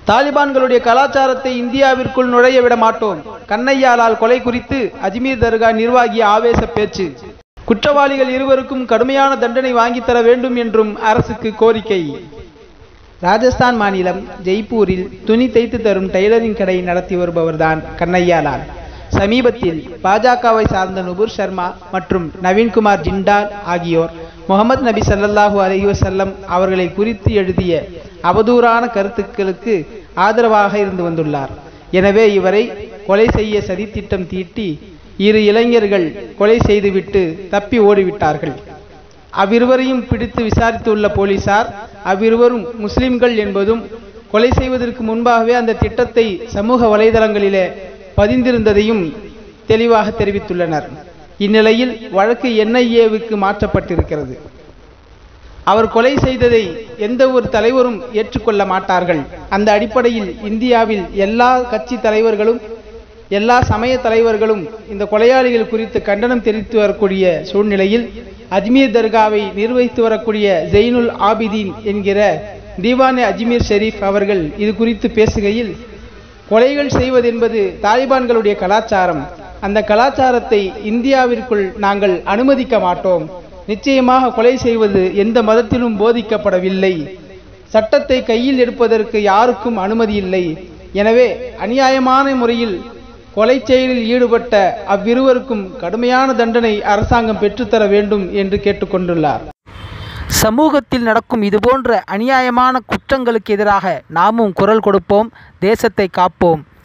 தாலிபான்களுடைய கலாச்சாரத்தை இந்தியாவிற்குள் நுழைய விட மாட்டோம் கண்ணையாலால் கொலை குறித்து அஜ்மீர் தர்கா நிர்வாகி ஆவேச பேச்சு குற்றவாளிகள் இருவருக்கும் கடுமையான தண்டனை வாங்கித் தர வேண்டும் என்றும் அரசுக்கு கோரிக்கை ராஜஸ்தான் மாநிலம் ஜெய்ப்பூரில் துணி தைத்து தரும் டெய்லரிங் கடை நடத்தி வருபவர்தான் கண்ணையாலால் சமீபத்தில் பாஜகவை சார்ந்த நுபுர் சர்மா மற்றும் நவீன்குமார் ஜிண்டால் ஆகியோர் முகமது நபி ஸல்லல்லாஹு அலைஹி வஸல்லம் அவர்களை குறித்து எழுதிய அவதூறான கருத்துக்களுக்கு ஆதரவாக இருந்து வந்துள்ளார் எனவே இவரை கொலை செய்ய சதித்திட்டம் தீட்டி இரு இளைஞர்கள் கொலை செய்துவிட்டு தப்பி ஓடிவிட்டார்கள் அவ்விருவரையும் பிடித்து விசாரித்துள்ள போலீசார் அவ்விருவரும் முஸ்லிம்கள் என்பதும் கொலை செய்வதற்கு முன்பாகவே அந்த திட்டத்தை சமூக வலைதளங்களிலே பதிந்திருந்ததையும் தெளிவாக தெரிவித்துள்ளனர் இந்நிலையில் வழக்கு என்ஐஏவுக்கு மாற்றப்பட்டிருக்கிறது அவர் கொலை செய்ததை எந்த ஒரு தலைவரும் ஏற்றுக்கொள்ள மாட்டார்கள் அந்த அடிப்படையில் இந்தியாவில் எல்லா கட்சி தலைவர்களும் எல்லா சமய தலைவர்களும் இந்த கொலையாளிகள் குறித்து கண்டனம் தெரிவித்து வரக்கூடிய சூழ்நிலையில் அஜ்மீர் தர்காவை நிர்வகித்து வரக்கூடிய ஜெயினுல் ஆபிதீன் என்கிற தீவானே அஜ்மீர் ஷெரீப் அவர்கள் இது குறித்து பேசுகையில் கொலைகள் செய்வதென்பது தாலிபான்களுடைய கலாச்சாரம் அந்த கலாச்சாரத்தை இந்தியாவிற்குள் நாங்கள் அனுமதிக்க மாட்டோம் நிச்சயமாக கொலை செய்வது எந்த மதத்திலும் போதிக்கப்படவில்லை சட்டத்தை கையில் எடுப்பதற்கு யாருக்கும் அனுமதி இல்லை எனவே அநியாயமான முறையில் கொலை செயலில் ஈடுபட்ட அவ்விருவருக்கும் கடுமையான தண்டனை அரசாங்கம் பெற்றுத்தர வேண்டும் என்று கேட்டுக்கொண்டுள்ளார் சமூகத்தில் நடக்கும் இதுபோன்ற அநியாயமான குற்றங்களுக்கு எதிராக நாமும் குரல் கொடுப்போம் தேசத்தை காப்போம்